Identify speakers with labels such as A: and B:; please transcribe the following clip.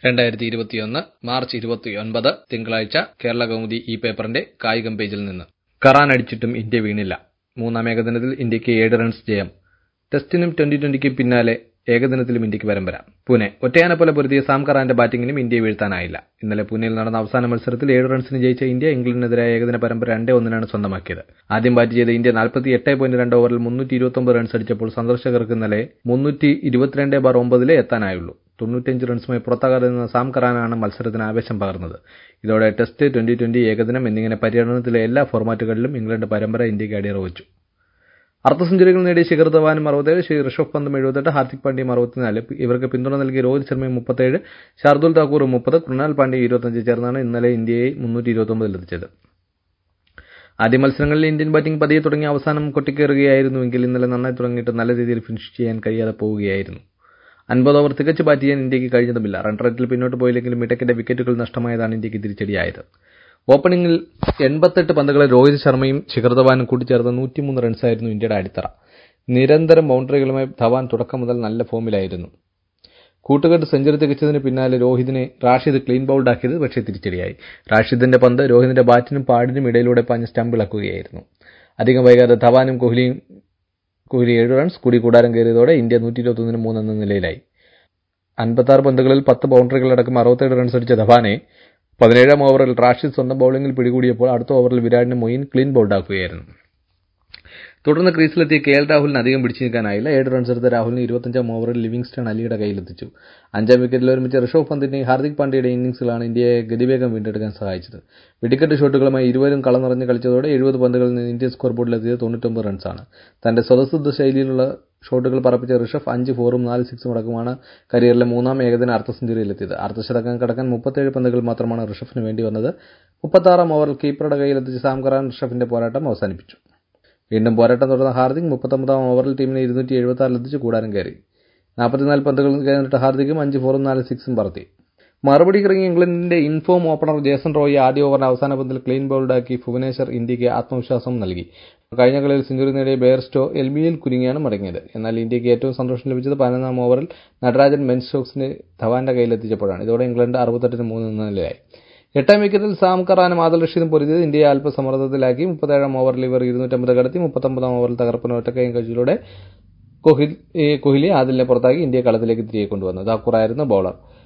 A: രണ്ടായിരത്തി ഇരുപത്തിയൊന്ന് മാർച്ച് ഇരുപത്തിയൊൻപത് തിങ്കളാഴ്ച കേരള കൗമുദി ഈ പേപ്പറിന്റെ കായികം പേജിൽ നിന്ന് കറാൻ അടിച്ചിട്ടും ഇന്ത്യ വീണില്ല മൂന്നാം ഏകദിനത്തിൽ ഇന്ത്യയ്ക്ക് ഏഴ് റൺസ് ജയം ടെസ്റ്റിനും ട്വന്റി ട്വന്റിക്കും പിന്നാലെ ഏകദിനത്തിലും ഇന്ത്യയ്ക്ക് പരമ്പര പൂനെ ഒറ്റയാനെ പോലെ പൊരുതിയ സാം കറാന്റെ ബാറ്റിംഗിനും ഇന്ത്യയെ വീഴ്ത്താനായില്ല ഇന്നലെ പൂനെയിൽ നടന്ന അവസാന മത്സരത്തിൽ ഏഴ് റൺസിന് ജയിച്ച ഇന്ത്യ ഇംഗ്ലണ്ടിനെതിരായ ഏകദിന പരമ്പര രണ്ടേ ഒന്നിനാണ് സ്വന്തമാക്കിയത് ആദ്യം ബാറ്റ് ചെയ്ത ഇന്ത്യ നാൽപ്പത്തി എട്ട് പോയിന്റ് രണ്ട് ഓവറിൽ മുന്നൂറ്റി ഇരുപത്തൊമ്പത് റൺസ് അടിച്ചപ്പോൾ സന്ദർശകർക്ക് ഇന്നലെ മുന്നൂറ്റി ഇരുപത്തിരണ്ട് ബാർ ഒമ്പതിലേ എത്താനായുള്ളൂ തൊണ്ണൂറ്റഞ്ച് റൺസുമായി പുറത്താകാതെ നിന്ന സാം കറാനാണ് മത്സരത്തിന് ആവേശം പകർന്നത് ഇതോടെ ടെസ്റ്റ് ട്വന്റി ട്വന്റി ഏകദിനം എന്നിങ്ങനെ പര്യടനത്തിലെ എല്ലാ ഫോർമാറ്റുകളിലും ഇംഗ്ലണ്ട് പരമ്പര ഇന്ത്യയ്ക്ക് അടിയറവച്ചു അർദ്ധ സെഞ്ചുറികൾ നേടിയ ശിഖർ ധവാനും അറുപത്തേഴ് ശ്രീ ഋഷഭ് പന്തും എഴുപത്തെട്ട് ഹാർദിക് പാണ്ഡ്യയും അറുപത്തിനാല് ഇവർക്ക് പിന്തുണ നൽകിയ രോഹിത് ശർമ്മയും മുപ്പത്തേഴ് ഷാർദുൽ താക്കൂറും മുപ്പത് കൃണാൽ പാണ്ഡ്യ ഇരുപത്തഞ്ച് ചേർന്നാണ് ഇന്നലെ ഇന്ത്യയെ മുന്നൂറ്റി ഇരുപത്തൊമ്പതിലെത്തിച്ചത് ആദ്യ മത്സരങ്ങളിൽ ഇന്ത്യൻ ബാറ്റിംഗ് പതിയെ തുടങ്ങി അവസാനം കൊട്ടിക്കേറുകയായിരുന്നുവെങ്കിൽ ഇന്നലെ നന്നായി തുടങ്ങിയിട്ട് നല്ല രീതിയിൽ ഫിനിഷ് ചെയ്യാൻ കഴിയാതെ പോവുകയായിരുന്നു അൻപത് ഓവർ തികച്ച് ബാറ്റ് ചെയ്യാൻ ഇന്ത്യയ്ക്ക് കഴിഞ്ഞതുമില്ല റൺ റേറ്റിൽ പിന്നോട്ട് പോയില്ലെങ്കിലും മിടക്കിന്റെ വിക്കറ്റുകൾ നഷ്ടമായതാണ് ഇന്ത്യയ്ക്ക് തിരിച്ചടിയായത് ഓപ്പണിംഗിൽ എൺപത്തെട്ട് പന്തുകളിൽ രോഹിത് ശർമ്മയും ശിഖർ ധവാനും കൂട്ടിച്ചേർത്ത് നൂറ്റിമൂന്ന് റൺസായിരുന്നു ഇന്ത്യയുടെ അടിത്തറ നിരന്തരം ബൗണ്ടറികളുമായി ധവാൻ തുടക്കം മുതൽ നല്ല ഫോമിലായിരുന്നു കൂട്ടുകെട്ട് സെഞ്ചുറി തികച്ചതിന് പിന്നാലെ രോഹിതിനെ റാഷിദ് ക്ലീൻ ബൗൾഡാക്കിയത് പക്ഷേ തിരിച്ചടിയായി റാഷിദിന്റെ പന്ത് രോഹിതിന്റെ ബാറ്റിനും പാടിനും ഇടയിലൂടെ പാഞ്ഞ് സ്റ്റമ്പിളക്കുകയായിരുന്നു അധികം വൈകാതെ ധവാനും കോഹ്ലിയും കോഹ്ലി ഏഴ് റൺസ് കൂടി കൂടാരം കയറിയതോടെ ഇന്ത്യ നൂറ്റി ഇരുപത്തൊന്നിന് മൂന്നെന്ന നിലയിലായി അൻപത്താറ് പന്തുകളിൽ പത്ത് ബൗണ്ടറികളടക്കം അറുപത്തേഴ് റൺസ് അടിച്ച ധവാനെ പതിനേഴാം ഓവറിൽ റാഷിദ് സ്വന്തം ബൌളിംഗിൽ പിടികൂടിയപ്പോൾ അടുത്ത ഓവറിൽ വിരാടിന് മൊയിൻ ക്ലീൻ ബൗൾഡാക്കുകയായിരുന്നു തുടർന്ന് ക്രീസിലെത്തിയ കെ എൽ രാഹുലിന് അധികം പിടിച്ചു നിൽക്കാനായില്ല ഏഴ് റൺസ് എടുത്ത രാഹുലിന് ഇരുപത്തഞ്ചാം ഓവറിൽ ലിവിംഗ്സ്റ്റൺ അലിയുടെ കയ്യിലെത്തിച്ചു അഞ്ചാം വിക്കറ്റിൽ ഒരുമിച്ച് ഋഷഭ് പന്തിന്റെയും ഹാർദിക് പാണ്ഡ്യയുടെയും ഇന്നിംഗ്സിലാണ് ഇന്ത്യയെ ഗതിവേഗം വീണ്ടെടുക്കാൻ സഹായിച്ചത് വെടിക്കെട്ട് ഷോട്ടുകളുമായി ഇരുവരും കളം നിറഞ്ഞ് കളിച്ചതോടെ എഴുപത് പന്തുകളിൽ നിന്ന് ഇന്ത്യൻ സ്കോർ ബോർഡിലെത്തിയത് തൊണ്ണൂറ്റൊമ്പത് റൺസാണ് തന്റെ സ്വതസിദ്ധ ശൈലിയിലുള്ള ഷോട്ടുകൾ പറപ്പിച്ച ഋഷഭ് അഞ്ച് ഫോറും നാല് സിക്സും അടക്കമാണ് കരിയറിലെ മൂന്നാം ഏകദിന അർദ്ധ സെഞ്ചുറിയിലെത്തിയത് അർദ്ധശതകം കടക്കാൻ മുപ്പത്തേഴ് പന്തുകൾ മാത്രമാണ് ഋഷഭിന് വേണ്ടി വന്നത് മുപ്പത്താറാം ഓവറിൽ കീപ്പറുടെ കയ്യിലെത്തിച്ച് സാം കറാൻ ഋഷഭിന്റെ പോരാട്ടം അവസാനിപ്പിച്ചു വീണ്ടും പോരാട്ടം തുടർന്ന ഹാർദിക് മുപ്പത്തൊമ്പതാം ഓവറിൽ ടീമിനെ ഇരുന്നൂറ്റി എഴുപത്തി ആറിലെത്തിച്ച് കൂടാരം കയറി നാൽപ്പത്തിനാല് പന്തുകൾ കഴിഞ്ഞിട്ട് ഹാർദിക്കും അഞ്ച് ഫോറും നാല് സിക്സും പറത്തി മറുപടി ഇറങ്ങിയ ഇംഗ്ലണ്ടിന്റെ ഇൻഫോം ഓപ്പണർ ജേസൺ റോയി ആദ്യ ഓവറിന്റെ അവസാന പന്തിൽ ക്ലീൻ ബൗൾഡാക്കി ഭുവനേശ്വർ ഇന്ത്യയ്ക്ക് ആത്മവിശ്വാസം നൽകി കഴിഞ്ഞ കളിയിൽ സെഞ്ചുറി നേടിയ ബെയർസ്റ്റോ എൽ ബിയിൽ കുരുങ്ങിയാണ് മടങ്ങിയത് എന്നാൽ ഇന്ത്യയ്ക്ക് ഏറ്റവും സന്തോഷം ലഭിച്ചത് പതിനൊന്നാം ഓവറിൽ നടരാജൻ മെൻ സ്റ്റോക്സിനെ ധവാന്റെ കയ്യിലെത്തിച്ചപ്പോഴാണ് ഇതോടെ ഇംഗ്ലണ്ട് അറുപത്തെട്ടിന് മൂന്ന് എന്ന നിലയായി എട്ടാം വിക്കറ്റിൽ സാം കറാനും ആദൽ റഷീദും പൊരുതിയത് ഇന്ത്യയെ അല്പസമ്മർദ്ദത്തിലാക്കി മുപ്പത്തേഴാം ഓവറിൽ ഇവർ ഇരുന്നൂറ്റമ്പത് കടത്തി മുപ്പത്തൊമ്പതാം ഓവറിൽ തകർപ്പന ഒറ്റക്കൈയും കഴിച്ചിലൂടെ കോഹ്ലി ആദിലിനെ പുറത്താക്കി ഇന്ത്യയെ കളത്തിലേക്ക് തിരികെ കൊണ്ടുവന്നു താക്കൂറായിരുന്നു ബൌളർ